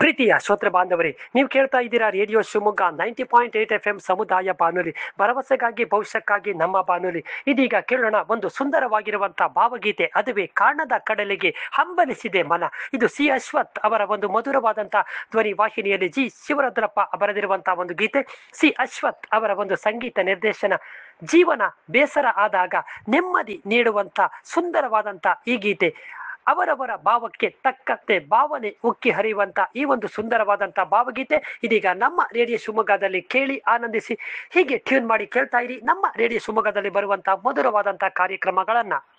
ಪ್ರೀತಿಯ ಶ್ರೋತೃ ಬಾಂಧವರೇ ನೀವು ಕೇಳ್ತಾ ಇದ್ದೀರಾ radio Shivamogga ninety point eight F M ಸಮುದಾಯ ಬಾನುಲಿ ಭರವಸೆಗಾಗಿ ಭವಿಷ್ಯಕ್ಕಾಗಿ ನಮ್ಮ ಬಾನುಲಿ ಇದೀಗ ಕೇಳೋಣ ಒಂದು ಸುಂದರವಾಗಿರುವಂತಹ ಭಾವಗೀತೆ ಅದುವೇ ಕಾಣದ ಕಡಲಿಗೆ ಹಂಬಲಿಸಿದೆ ಮನ ಇದು ಸಿ ಅಶ್ವಥ್ ಅವರ ಒಂದು ಮಧುರವಾದಂತಹ ಧ್ವನಿ ವಾಹಿನಿಯಲ್ಲಿ ಜಿ ಶಿವರುದ್ರಪ್ಪ ಬರೆದಿರುವಂತಹ ಒಂದು ಗೀತೆ ಸಿ ಅಶ್ವಥ್ ಅವರ ಒಂದು ಸಂಗೀತ ನಿರ್ದೇಶನ ಜೀವನ ಬೇಸರ ಆದಾಗ ನೆಮ್ಮದಿ ನೀಡುವಂತ ಸುಂದರವಾದಂತ ಈ ಗೀತೆ ಅವರವರ ಭಾವಕ್ಕೆ ತಕ್ಕಂತೆ ಭಾವನೆ ಉಕ್ಕಿ ಹರಿಯುವಂತ ಈ ಒಂದು ಸುಂದರವಾದಂತ ಭಾವಗೀತೆ ಇದೀಗ ನಮ್ಮ ರೇಡಿಯೋ ಶಿವಮೊಗ್ಗದಲ್ಲಿ ಕೇಳಿ ಆನಂದಿಸಿ ಹೀಗೆ ಟ್ಯೂನ್ ಮಾಡಿ ಕೇಳ್ತಾ ಇರಿ ನಮ್ಮ ರೇಡಿಯೋ ಶಿವಮೊಗ್ಗದಲ್ಲಿ ಬರುವಂತಹ ಮಧುರವಾದಂತಹ ಕಾರ್ಯಕ್ರಮಗಳನ್ನ